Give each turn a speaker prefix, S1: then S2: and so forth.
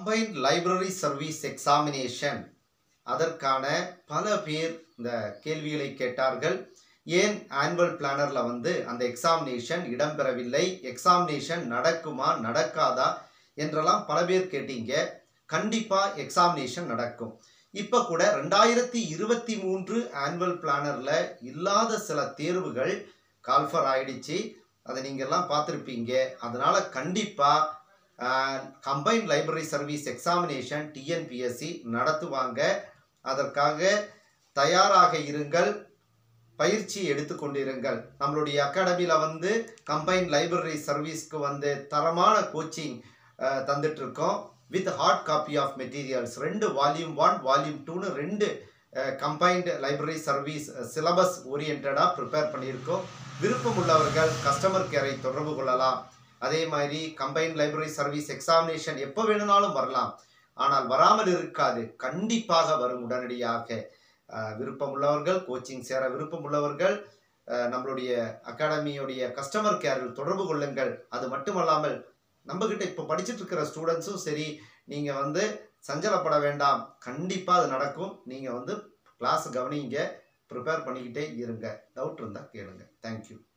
S1: combined library service examination அதற்கான பல பேர் இந்த கேள்விகளை கேட்டார்கள் ஏன் ஆனுவல் பிளானரில் வந்து அந்த எக்ஸாமினேஷன் இடம்பெறவில்லை எக்ஸாமினேஷன் நடக்குமா நடக்காதா என்றெல்லாம் பல பேர் கேட்டீங்க கண்டிப்பாக எக்ஸாமினேஷன் நடக்கும் இப்போ கூட ரெண்டாயிரத்தி இருபத்தி மூன்று ஆனுவல் பிளானரில் இல்லாத சில தேர்வுகள் கால்ஃபர் ஆயிடுச்சு அதை நீங்கள்லாம் பார்த்துருப்பீங்க அதனால் கண்டிப்பாக combined library service examination TNPSC நடத்துவாங்க அதற்காக தயாராக இருங்கள் பயிற்சி எடுத்துக்கொண்டிருங்கள் நம்மளுடைய அகாடமியில் வந்து கம்பைன்ட் லைப்ரரி சர்வீஸ்க்கு வந்து தரமான கோச்சிங் தந்துட்டு இருக்கோம் with hard copy of materials ரெண்டு வால்யூம் ஒன் வால்யூம் டூன்னு ரெண்டு கம்பைன்டு லைப்ரரி சர்வீஸ் சிலபஸ் ஓரியன்டாக ப்ரிப்பேர் பண்ணியிருக்கோம் விருப்பம் உள்ளவர்கள் கஸ்டமர் கேரை தொடர்பு கொள்ளலாம் அதே மாதிரி கம்பைன்ட் லைப்ரரி சர்வீஸ் எக்ஸாமினேஷன் எப்போ வேணும்னாலும் வரலாம் ஆனால் வராமல் இருக்காது கண்டிப்பாக வரும் உடனடியாக அஹ், விருப்பம் உள்ளவர்கள் கோச்சிங் சேர விருப்பம் உள்ளவர்கள் அஹ், நம்மளுடைய அகாடமியுடைய கஸ்டமர் கேரில் தொடர்பு கொள்ளுங்கள் அது மட்டுமல்லாமல் நம்மக்கிட்ட இப்போ படிச்சுட்டு இருக்கிற ஸ்டூடெண்ட்ஸும் சரி நீங்கள் வந்து சஞ்சலப்பட வேண்டாம் கண்டிப்பாக அது நடக்கும் நீங்கள் வந்து கிளாஸ் கவனிங்க ப்ரிப்பேர் பண்ணிக்கிட்டே இருங்க டவுட் இருந்தால் கேளுங்க தேங்க்யூ